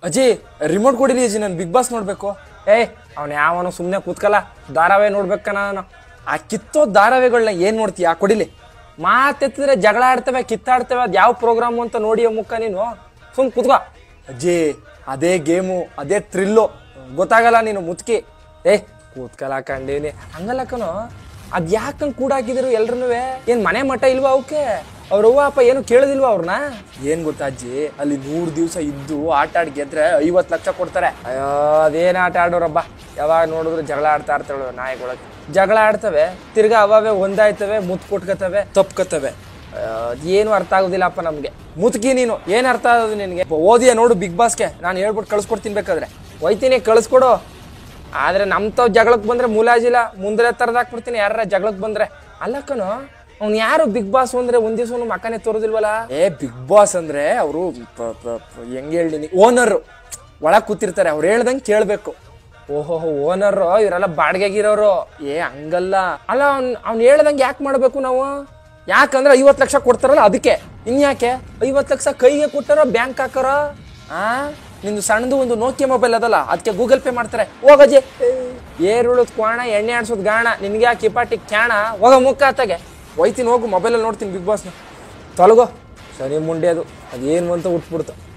ಅಜ್ಜಿ ರಿಮೋಟ್ ಕೊಡಿರಿ ಅಜ್ಜಿ ನಾನು ಬಿಗ್ ಬಾಸ್ ನೋಡ್ಬೇಕು ಏಯ್ ಅವ್ನು ಯಾವನು ಸುಮ್ಮನೆ ಕೂತ್ಕಲ್ಲ ಧಾರಾವಾಹಿ ನೋಡ್ಬೇಕನ ನಾನು ಆ ಕಿತ್ತೋ ಧಾರಾವಾಹಿಗಳನ್ನ ಏನ್ ನೋಡ್ತೀಯ ಕೊಡಿಲಿ ಮಾತೆತ್ತಿದ್ರೆ ಜಗಳ ಆಡ್ತವೆ ಕಿತ್ತಾಡ್ತವೆ ಅದು ಯಾವ ಪ್ರೋಗ್ರಾಮು ಅಂತ ನೋಡಿ ಮುಖ ನೀನು ಸುಮ್ ಕೂತ್ಕೋ ಅಜ್ಜಿ ಅದೇ ಗೇಮು ಅದೇ ಥ್ರಿಲ್ಲು ಗೊತ್ತಾಗಲ್ಲ ನೀನು ಮುತ್ಕಿ ಏ ಕೂತ್ಕಲ್ಲ ಕಂಡೀನಿ ಹಂಗಲ್ಲ ಕಣೋ ಅದ್ ಯಾಕಂಗ್ ಕೂಡ ಹಾಕಿದ್ರು ಎಲ್ರೂ ಏನ್ ಮನೆ ಮಠ ಇಲ್ವಾ ಅವಕ್ಕೆ ಅವ್ರ ಅವ್ವ ಅಪ್ಪ ಏನು ಕೇಳೋದಿಲ್ವಾ ಅವ್ರನ್ನ ಏನ್ ಗೊತ್ತಾ ಅಜ್ಜಿ ಅಲ್ಲಿ ನೂರ್ ದಿವಸ ಇದ್ದು ಆಟ ಆಡಿ ಗೆದ್ರೆ ಐವತ್ ಲಕ್ಷ ಕೊಡ್ತಾರೆ ಅಯ್ಯೋ ಅದೇನ್ ಆಟ ಆಡೋರಬ್ಬ ಯಾವಾಗ ನೋಡಿದ್ರು ಜಗಳ ಆಡ್ತಾ ಇರ್ತಾಳೆ ನಾಯಿಗಳು ಜಗಳ ಆಡ್ತವೆ ತಿರ್ಗಾ ಅವವೇ ಒಂದಾಯ್ತವೆ ಮುತ್ ಕೊಟ್ಕೋತವೆ ತಪ್ಕತ್ತವೆ ಏನು ಅರ್ಥ ಆಗೋದಿಲ್ಲಪ್ಪ ನಮ್ಗೆ ಮುತ್ಕಿ ನೀನು ಏನ್ ಅರ್ಥ ಆಗೋದು ನಿನಗೆ ಓದಿಯ ನೋಡು ಬಿಗ್ ಬಾಸ್ಗೆ ನಾನು ಹೇಳ್ಬಿಟ್ಟು ಕಳ್ಸ್ಕೊಡ್ತೀನಿ ಬೇಕಾದ್ರೆ ಒಯ್ತೀನಿ ಕಳಿಸ್ಕೊಡು ಆದ್ರೆ ನಮ್ ತಾವ್ ಜಗಳಕ್ಕೆ ಬಂದ್ರೆ ಮುಲಾಜಿಲ್ಲ ಮುಂದೆ ತರದಾಕ್ಬಿಡ್ತೀನಿ ಯಾರ ಜಗಳಕ್ಕೆ ಬಂದ್ರೆ ಅಲ್ಲ ಕಣೋ ಅವ್ನು ಯಾರು ಬಿಗ್ ಬಾಸ್ ಅಂದ್ರೆ ಒಂದ್ ದಿವ್ಸ ಮಕ್ಕನೇ ತೋರೋದಿಲ್ವಲ್ಲ ಏ ಬಿಗ್ ಬಾಸ್ ಅಂದ್ರೆ ಅವರು ಹೆಂಗ್ ಹೇಳಿ ಓನರ್ ಒಳಗ್ ಕೂತಿರ್ತಾರೆ ಅವ್ರು ಹೇಳ್ದಂಗೆ ಕೇಳ್ಬೇಕು ಓಹೋ ಓನರ್ ಇವರೆಲ್ಲ ಬಾಡಿಗೆಗಿರೋರು ಏ ಹಂಗಲ್ಲ ಅಲ್ಲ ಅವ್ನ್ ಅವ್ನು ಹೇಳ್ದಂಗೆ ಯಾಕೆ ಮಾಡ್ಬೇಕು ನಾವು ಯಾಕಂದ್ರೆ ಐವತ್ ಲಕ್ಷ ಕೊಡ್ತಾರಲ್ಲ ಅದಕ್ಕೆ ಇನ್ಯಾಕೆ ಐವತ್ತು ಲಕ್ಷ ಕೈಗೆ ಕೊಟ್ಟಾರೋ ಬ್ಯಾಂಕ್ ಹಾಕಾರೋ ಆ ನಿಂದು ಸಣ್ಣದು ಒಂದು ನೋಕಿಯಾ ಮೊಬೈಲ್ ಅದಲ್ಲ ಅದಕ್ಕೆ ಗೂಗಲ್ ಪೇ ಮಾಡ್ತಾರೆ ಹೋಗಜೆ ಏರುಳದ್ ಕ್ವಾಣ ಎಣ್ಣೆ ಆಡ್ಸೋದ್ ಗಾಣ ನಿನ್ಗೆ ಯಾಕೆ ಕಿಪಾಟಿ ಕ್ಯಾಣ ಹೋಗ ಮುಖ ಆತಾಗೆ ಹೋಯ್ತೀನಿ ಹೋಗು ಮೊಬೈಲಲ್ಲಿ ನೋಡ್ತೀನಿ ಬಿಗ್ ಬಾಸ್ನ ತೊಲಗೋ ಸರಿ ಮುಂಡೆ ಅದು ಅದೇನು ಅಂತ ಉಟ್ಬಿಡ್ತು